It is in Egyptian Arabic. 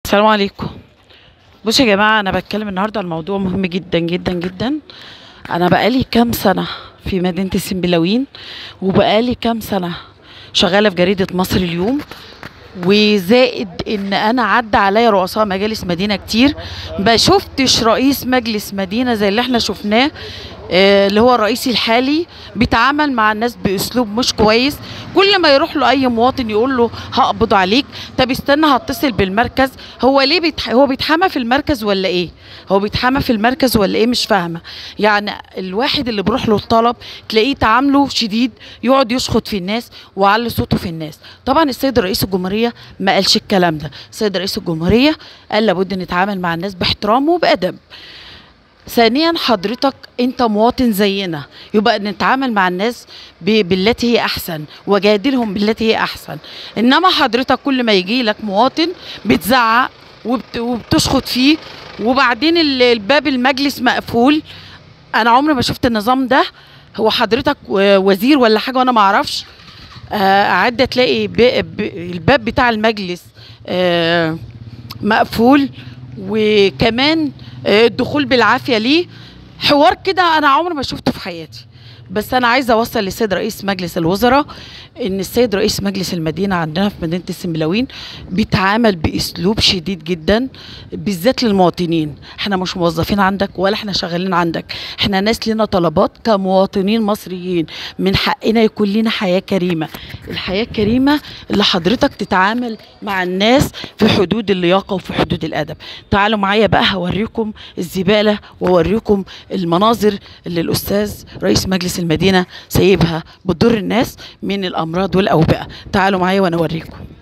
السلام عليكم بصوا يا جماعة أنا بتكلم النهاردة عن موضوع مهم جدا جدا جدا أنا بقالي كام سنة في مدينة السنبلاوين وبقالي كام سنة شغالة في جريدة مصر اليوم وزائد ان انا عدى عليا رؤساء مجالس مدينه كتير ما شفتش رئيس مجلس مدينه زي اللي احنا شفناه آه، اللي هو الرئيس الحالي بيتعامل مع الناس باسلوب مش كويس كل ما يروح له اي مواطن يقول له هقبض عليك طب استنى هتصل بالمركز هو ليه بيتح... هو بيتحامى في المركز ولا ايه هو بيتحامى في المركز ولا ايه مش فاهمه يعني الواحد اللي بيروح له الطلب تلاقيه تعامله شديد يقعد يشخط في الناس ويعلي صوته في الناس طبعا السيد رئيس الجمهوريه ما قالش الكلام ده السيد رئيس الجمهوريه قال لابد نتعامل مع الناس باحترام وبادب ثانيا حضرتك انت مواطن زينا يبقى نتعامل مع الناس ب- بالتي هي احسن وجادلهم بالتي هي احسن انما حضرتك كل ما يجي لك مواطن بتزعق وبت وبتشخط فيه وبعدين ال- الباب المجلس مقفول انا عمري ما شفت النظام ده هو حضرتك و- وزير ولا حاجه وانا ما اعرفش آه، عدى تلاقي ب- ب- الباب بتاع المجلس آه، مقفول وكمان آه، الدخول بالعافيه ليه حوار كده انا عمري ما شفته في حياتي بس انا عايزه اوصل للسيد رئيس مجلس الوزراء ان السيد رئيس مجلس المدينه عندنا في مدينه السنبلاوين بيتعامل باسلوب شديد جدا بالذات للمواطنين احنا مش موظفين عندك ولا احنا شغالين عندك احنا ناس لنا طلبات كمواطنين مصريين من حقنا يكون لنا حياه كريمه الحياه الكريمه اللي حضرتك تتعامل مع الناس في حدود اللياقه وفي حدود الادب تعالوا معايا بقى هوريكم الزباله واوريكم المناظر اللي الاستاذ رئيس مجلس المدينه سايبها بتضر الناس من الامراض والاوبئه تعالوا معايا وانا اوريكم